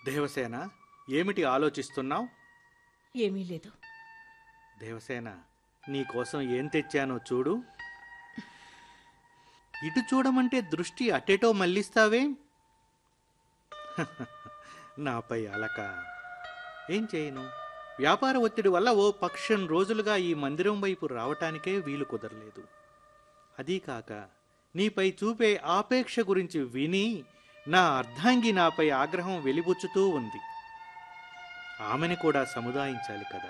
దేవసేన ఏమిటి ఆలోచిస్తున్నావు ఏమీ లేదు దేవసేన నీకోసం ఏం తెచ్చానో చూడు ఇటు చూడమంటే దృష్టి అటేటో మళ్ళిస్తావే నాపై అలక ఏం చేయను వ్యాపార ఒత్తిడి వల్ల ఓ పక్షం రోజులుగా ఈ మందిరం వైపు రావటానికే వీలు కుదరలేదు అదీ కాక నీపై చూపే ఆపేక్ష గురించి విని నా అర్ధాంగి నాపై ఆగ్రహం వెలిబుచ్చుతూ ఉంది ఆమెని కూడా సముదాయించాలి కదా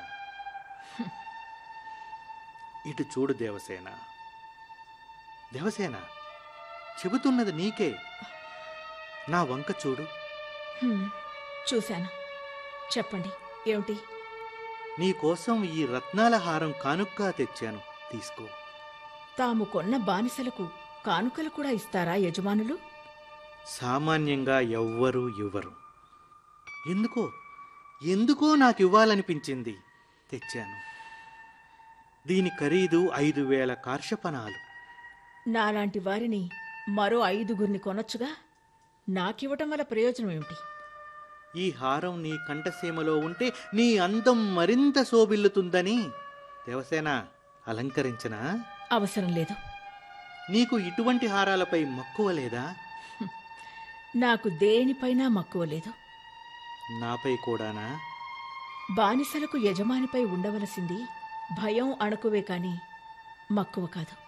ఇటు చూడు దేవసేన దేవసేన చెబుతున్నది నీకే నా వంక చూడు హ్మ్, చూశాను చెప్పండి ఏమిటి నీకోసం ఈ రత్నాల హారం కానుక్కా తెచ్చాను తీసుకో తాము కొన్న బానిసలకు కానుకలు కూడా ఇస్తారా యజమానులు సామాన్యంగా ఎవ్వరూ ఇవ్వరు ఎందుకో ఎందుకో నాకు ఇవ్వాలనిపించింది తెచ్చాను దీని ఖరీదు ఐదు వేల కార్షపణాలు నాలాంటి వారిని మరో ఐదుగురిని కొనొచ్చుగా నాకివ్వటం వల్ల ప్రయోజనం ఏమిటి ఈ హారం నీ కంఠసీమలో ఉంటే నీ అందం మరింత శోభిల్లుతుందని దేవసేన అలంకరించనా అవసరం లేదు నీకు ఇటువంటి హారాలపై మక్కువ లేదా నాకు దేనిపైనా మక్కువ లేదు నాపై కూడానా బానిసలకు యజమానిపై ఉండవలసింది భయం అణకువే కాని మక్కువ కాదు